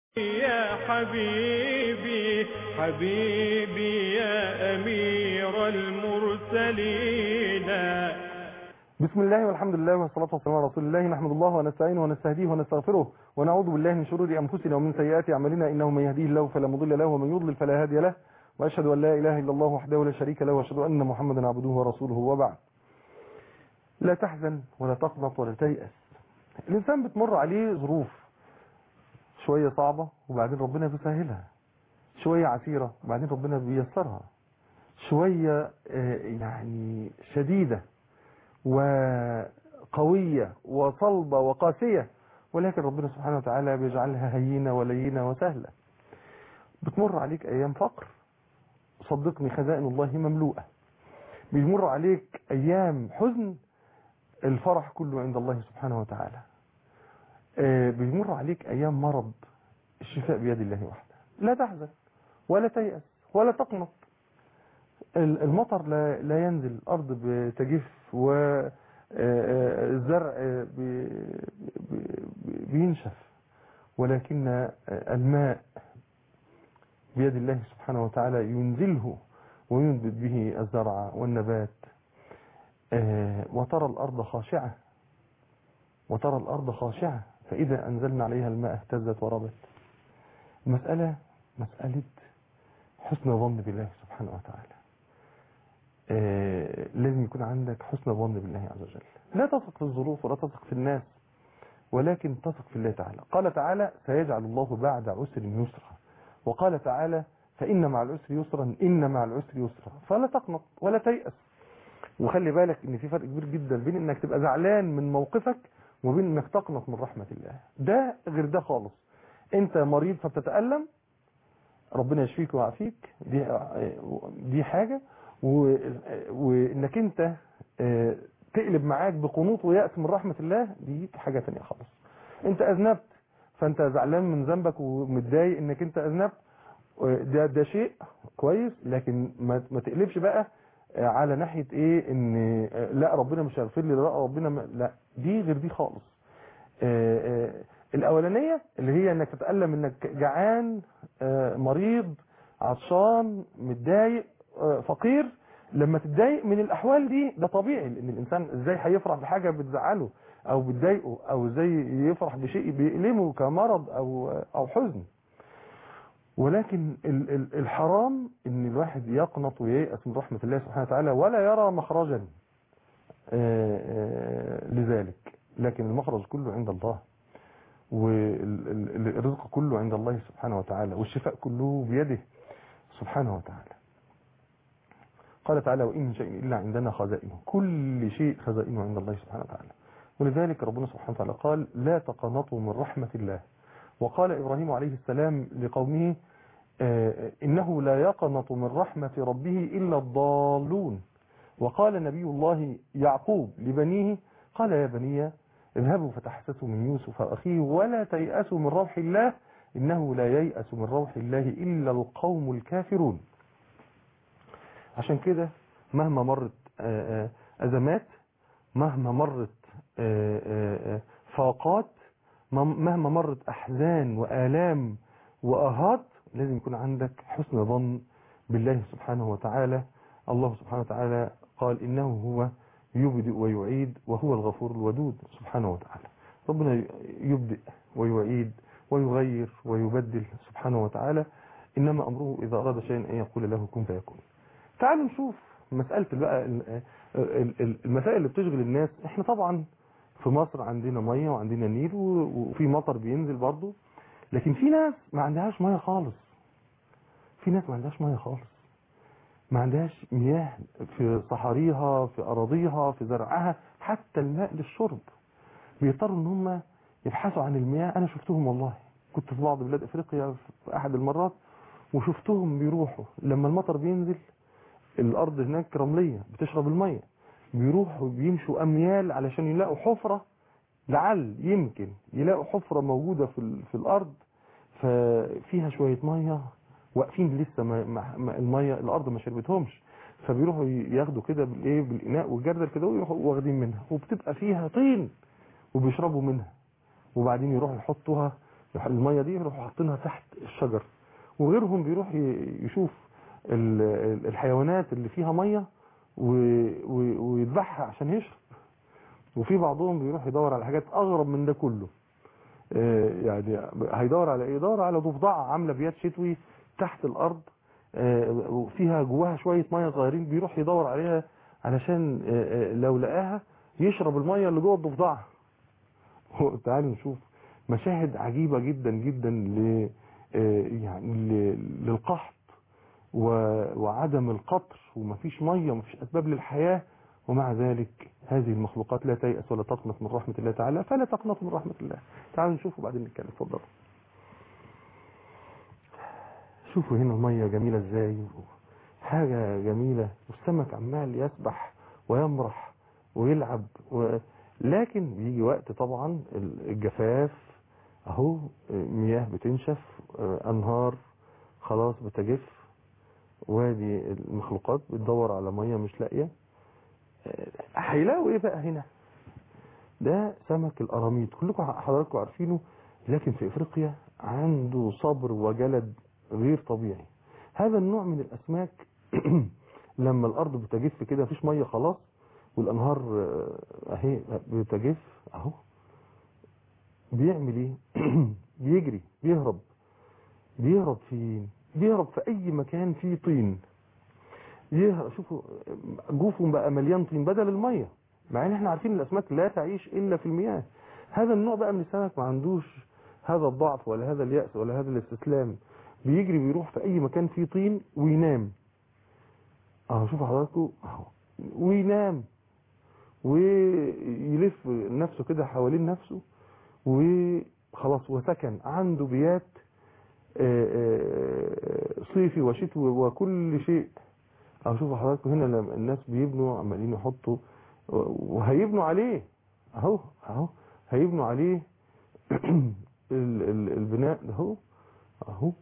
يا حبيبي حبيبي يا أمير المرسلين بسم الله والحمد لله والصلاة والسلام على رسول الله نحمد الله ونستعينه ونستهديه ونستغفره ونعوذ بالله من شرور أنفسنا ومن سيئات أعمالنا إنه من يهديه الله فلا مضل له ومن يضلل فلا هادي له وأشهد أن لا إله إلا الله وحده لا شريك له وأشهد أن محمدا عبده ورسوله وبعد لا تحزن ولا تقنط ولا تيأس الإنسان بتمر عليه ظروف شوية صعبة وبعدين ربنا بيسهلها شوية عسيرة وبعدين ربنا بيسرها شوية آه، يعني شديدة وقوية وصلبة وقاسية ولكن ربنا سبحانه وتعالى بيجعلها هينة ولينة وسهلة بتمر عليك أيام فقر صدقني خزائن الله مملوءة بيمر عليك أيام حزن الفرح كله عند الله سبحانه وتعالى آه، بيمر عليك أيام مرض الشفاء بيد الله وحده لا تحزن ولا تيأس ولا تقنط ال- المطر لا, لا ينزل الأرض بتجف والزرع بينشف ولكن الماء بيد الله سبحانه وتعالى ينزله وينبت به الزرع والنبات آه، وترى الأرض خاشعة وترى الأرض خاشعة فإذا أنزلنا عليها الماء اهتزت وربت المسألة مسألة حسن ظن بالله سبحانه وتعالى آه، لازم يكون عندك حسن ظن بالله عز وجل لا تثق في الظروف ولا تثق في الناس ولكن تثق في الله تعالى قال تعالى سيجعل الله بعد عسر يسرا وقال تعالى فإن مع العسر يسرا إن مع العسر يسرا فلا تقنط ولا تيأس وخلي بالك ان في فرق كبير جدا بين انك تبقى زعلان من موقفك وبين انك تقنط من رحمة الله ده غير ده خالص انت مريض فبتتألم ربنا يشفيك ويعافيك دي دي حاجة و- وانك انت آه، تقلب معاك بقنوط ويأس من رحمة الله دي حاجة تانية خالص انت اذنبت فانت زعلان من ذنبك ومتضايق انك انت اذنبت ده ده شيء كويس لكن ما ما تقلبش بقى آه، على ناحية ايه ان آه، لا ربنا مش هيغفر لي لا ربنا ما لا دي غير دي خالص آه، آه، الاولانية اللي هي انك تتألم انك جعان آه، مريض عطشان متضايق آه، فقير لما تتضايق من الاحوال دي ده طبيعي لان الانسان ازاي هيفرح بحاجة بتزعله او بتضايقه او ازاي يفرح بشيء بيألمه كمرض او او حزن ولكن ال- ال- الحرام ان الواحد يقنط وييأس من رحمة الله سبحانه وتعالى ولا يرى مخرجا آه، آه، لذلك لكن المخرج كله عند الله والرزق كله عند الله سبحانه وتعالى والشفاء كله بيده سبحانه وتعالى قال تعالى وإن من شيء إلا عندنا خزائنه كل شيء خزائنه عند الله سبحانه وتعالى ولذلك ربنا سبحانه وتعالى قال لا تقنطوا من رحمة الله وقال إبراهيم عليه السلام لقومه آه، إنه لا يقنط من رحمة ربه إلا الضالون وقال نبي الله يعقوب لبنيه قال يا بني اذهبوا فتحسسوا من يوسف أخيه ولا تيأسوا من روح الله إنه لا ييأس من روح الله إلا القوم الكافرون عشان كده مهما مرت آه، آه، أزمات مهما مرت آه، آه، آه، فاقات مم- مهما مرت أحزان وآلام وآهات لازم يكون عندك حسن ظن بالله سبحانه وتعالى الله سبحانه وتعالى قال إنه هو يبدئ ويعيد وهو الغفور الودود سبحانه وتعالى ربنا يبدئ ويعيد ويغير ويبدل سبحانه وتعالى إنما أمره إذا أراد شيئا أن يقول له كن فيكون تعالوا نشوف مسألة بقى ال- ال- ال- المسائل اللي بتشغل الناس احنا طبعا في مصر عندنا مية وعندنا نيل و- وفي مطر بينزل برضه لكن في ناس ما عندهاش مية خالص في ناس ما عندهاش مية خالص ما عندهاش مياه في صحاريها في أراضيها في زرعها حتى الماء للشرب بيضطروا ان هم يبحثوا عن المياه انا شفتهم والله كنت في بعض بلاد افريقيا في احد المرات وشفتهم بيروحوا لما المطر بينزل الارض هناك رملية بتشرب المية بيروحوا بيمشوا اميال علشان يلاقوا حفرة لعل يمكن يلاقوا حفرة موجودة في, ال- في الارض ففيها شوية مية واقفين لسه ما ما ما المية الارض ما شربتهمش فبيروحوا ياخدوا كده بالايه بالاناء والجردل كده ويروحوا واخدين منها وبتبقى فيها طين وبيشربوا منها وبعدين يروحوا يحطوها الميه دي يروحوا حاطينها تحت الشجر وغيرهم بيروح ي- يشوف ال- ال- الحيوانات اللي فيها ميه و- و- ويذبحها عشان يشرب وفي بعضهم بيروح يدور على حاجات اغرب من ده كله آه، يعني هيدور على ايه يدور على ضفدعه عامله بيات شتوي تحت الارض آه، وفيها جواها شويه ميه صغيرين بيروح يدور عليها علشان آه، آه، لو لقاها يشرب الميه اللي جوه الضفدعه تعالوا نشوف مشاهد عجيبه جدا جدا ل آه، يعني ل- للقحط و- وعدم القطر ومفيش ميه ومفيش اسباب للحياه ومع ذلك هذه المخلوقات لا تيأس ولا تقنط من رحمة الله تعالى فلا تقنطوا من رحمة الله تعالوا نشوف وبعدين نتكلم اتفضلوا شوفوا هنا المية جميلة ازاي حاجة جميلة والسمك عمال يسبح ويمرح ويلعب و... لكن بيجي وقت طبعا الجفاف اهو مياه بتنشف انهار خلاص بتجف وادي المخلوقات بتدور على مية مش لاقيه هيلاقوا ايه بقى هنا ده سمك القراميط كلكم حضراتكم عارفينه لكن في افريقيا عنده صبر وجلد غير طبيعي هذا النوع من الاسماك لما الارض بتجف كده مفيش ميه خلاص والانهار آه، اهي بتجف اهو بيعمل ايه بيجري بيهرب بيهرب فين بيهرب في اي مكان فيه طين يهرب شوفوا جوفه بقى مليان طين بدل الميه مع ان احنا عارفين الاسماك لا تعيش الا في المياه هذا النوع بقى من السمك ما عندوش هذا الضعف ولا هذا اليأس ولا هذا الاستسلام بيجري بيروح في اي مكان فيه طين وينام اهو شوفوا حضراتكم اهو وينام ويلف نفسه كده حوالين نفسه وخلاص وسكن عنده بيات آه، آه، صيفي وشتوي وكل شيء اهو شوفوا حضراتكم هنا لما الناس بيبنوا عمالين يحطوا وهيبنوا عليه اهو اهو هيبنوا عليه ال- ال- البناء ده اهو اهو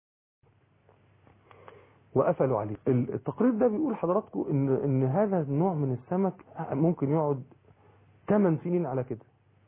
وقفلوا عليه ال- التقرير ده بيقول حضراتكم ان ان هذا النوع من السمك ممكن يقعد 8 سنين على كده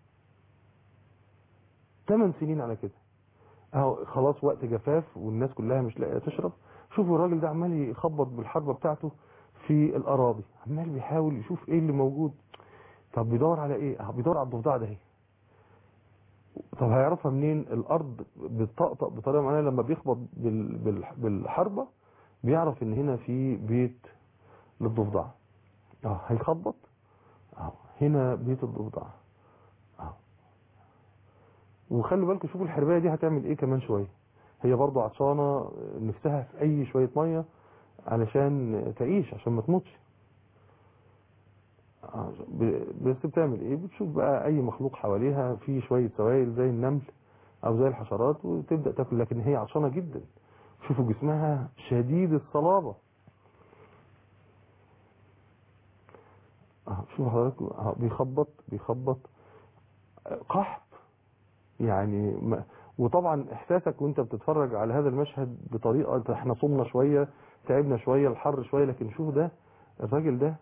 8 سنين على كده اهو خلاص وقت جفاف والناس كلها مش لاقيه تشرب شوفوا الراجل ده عمال يخبط بالحربه بتاعته في الاراضي عمال بيحاول يشوف ايه اللي موجود طب بيدور على ايه اه بيدور على الضفدع ده اهي طب هيعرفها منين الارض بتطقطق بطريقه معينه لما بيخبط بال... بال... بالحربه بيعرف ان هنا في بيت للضفدع اه هيخبط اه هنا بيت الضفدع اه وخلوا بالكم شوفوا الحربايه دي هتعمل ايه كمان شويه هي برضو عطشانه نفسها في اي شويه ميه علشان تعيش عشان ما تموتش آه، ب- بس بتعمل ايه بتشوف بقى اي مخلوق حواليها في شويه سوائل زي النمل او زي الحشرات وتبدا تاكل لكن هي عطشانه جدا شوفوا جسمها شديد الصلابه اه شوفوا حضراتكم اه بيخبط بيخبط آه، قحط يعني ما وطبعا احساسك وانت بتتفرج على هذا المشهد بطريقه احنا صمنا شويه تعبنا شويه الحر شويه لكن شوف ده الراجل ده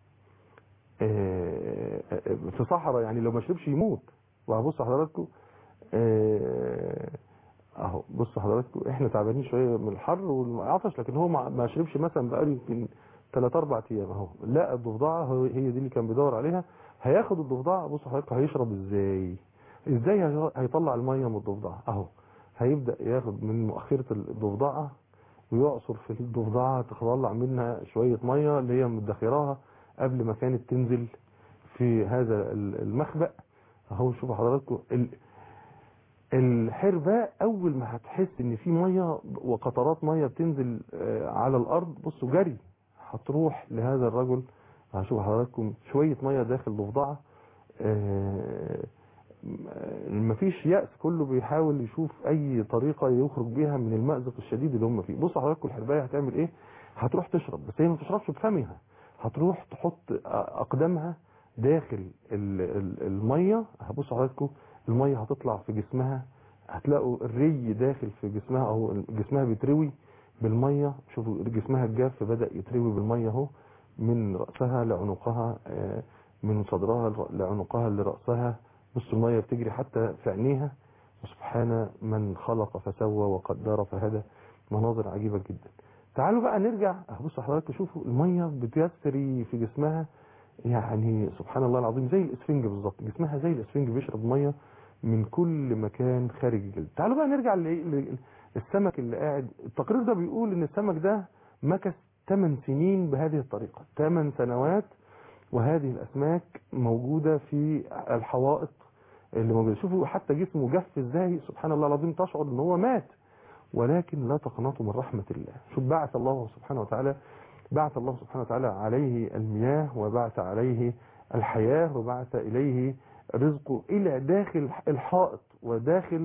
آه، آه، في صحراء يعني لو ما شربش يموت وهبص حضراتكم آه، اهو بصوا حضراتكم احنا تعبانين شويه من الحر والعطش لكن هو ما ما شربش مثلا بقاله يمكن 3 4 ايام اهو لا الضفدعه هو- هي دي اللي كان بيدور عليها هياخد الضفدعه بصوا حضراتكم هيشرب ازاي ازاي هي- هيطلع الميه من الضفدعه اهو هيبدا ياخد من مؤخره الضفدعه ويعصر في الضفدعه تطلع منها شويه ميه اللي هي مدخراها قبل ما كانت تنزل في هذا ال- المخبأ اهو شوفوا حضراتكم ال- الحرباء اول ما هتحس ان في ميه وقطرات ميه بتنزل آه، على الارض بصوا جري هتروح لهذا الرجل هشوف حضراتكم شويه ميه داخل ضفدعه آه، م- مفيش يأس كله بيحاول يشوف اي طريقه يخرج بيها من المأزق الشديد اللي هم فيه بصوا حضراتكم الحربايه هتعمل ايه هتروح تشرب بس هي ما تشربش بفمها هتروح تحط اقدامها داخل ال- ال- الميه هبصوا حضراتكم الميه هتطلع في جسمها هتلاقوا الري داخل في جسمها او جسمها بيتروي بالميه شوفوا جسمها الجاف بدا يتروي بالميه اهو من راسها لعنقها آه، من صدرها لعنقها لراسها بصوا الميه بتجري حتى في عينيها وسبحان من خلق فسوى وقدر فهدى مناظر عجيبة جدا تعالوا بقى نرجع بصوا حضراتكم شوفوا المية بتسري في جسمها يعني سبحان الله العظيم زي الاسفنج بالظبط جسمها زي الاسفنج بيشرب مية من كل مكان خارج الجلد تعالوا بقى نرجع للسمك اللي قاعد التقرير ده بيقول ان السمك ده مكث 8 سنين بهذه الطريقة 8 سنوات وهذه الاسماك موجودة في الحوائط اللي موجودة شوفوا حتى جسمه جف ازاي سبحان الله العظيم تشعر ان هو مات ولكن لا تقنطوا من رحمة الله شوف بعث الله سبحانه وتعالى بعث الله سبحانه وتعالى عليه المياه وبعث عليه الحياة وبعث إليه رزقه إلى داخل الحائط وداخل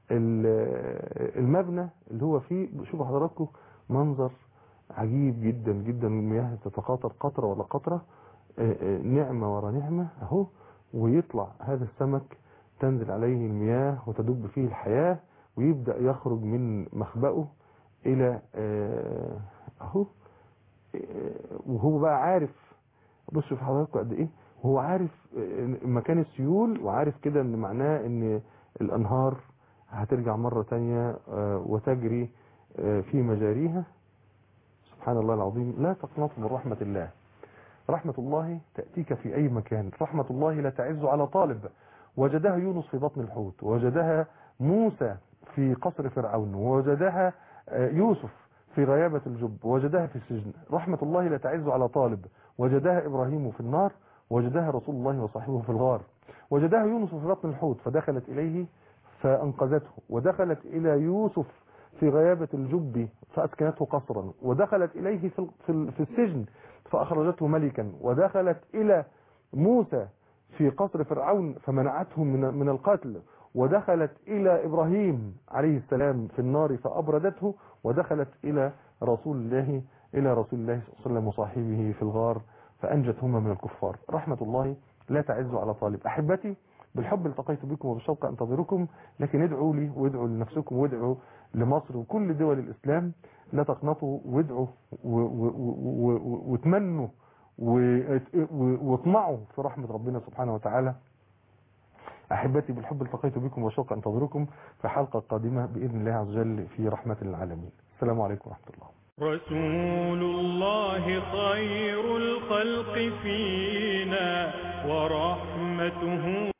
المبنى اللي هو فيه شوفوا حضراتكم منظر عجيب جدا جدا المياه تتقاطر قطرة ولا قطرة نعمة ورا نعمة اهو ويطلع هذا السمك تنزل عليه المياه وتدب فيه الحياة ويبدأ يخرج من مخبأه إلى اهو وهو بقى عارف بصوا في حضراتكم قد ايه وهو عارف مكان السيول وعارف كده ان معناه ان الانهار هترجع مرة تانية وتجري في مجاريها سبحان الله العظيم لا تقنطوا من رحمة الله رحمة الله تأتيك في أي مكان رحمة الله لا تعز على طالب وجدها يونس في بطن الحوت وجدها موسى في قصر فرعون ووجدها يوسف في غيابة الجب وجدها في السجن رحمة الله لا تعز على طالب وجدها إبراهيم في النار وجدها رسول الله وصاحبه في الغار وجدها يونس في بطن الحوت فدخلت إليه فأنقذته ودخلت إلى يوسف في غيابة الجب فأسكنته قصرا ودخلت إليه في السجن فأخرجته ملكا ودخلت إلى موسى في قصر فرعون فمنعته من من القتل ودخلت إلى إبراهيم عليه السلام في النار فأبردته ودخلت إلى رسول الله إلى رسول الله صلى الله عليه وسلم وصاحبه في الغار فأنجتهما من الكفار رحمة الله لا تعز على طالب أحبتي بالحب التقيت بكم وبالشوق أنتظركم لكن ادعوا لي وادعوا لنفسكم وادعوا لمصر وكل دول الإسلام لا تقنطوا وادعوا واتمنوا واطمعوا في رحمة ربنا سبحانه وتعالى أحبتي بالحب التقيت بكم وشوق أنتظركم في حلقة قادمة بإذن الله عز وجل في رحمة العالمين السلام عليكم ورحمة الله رسول الله خير الخلق فينا ورحمته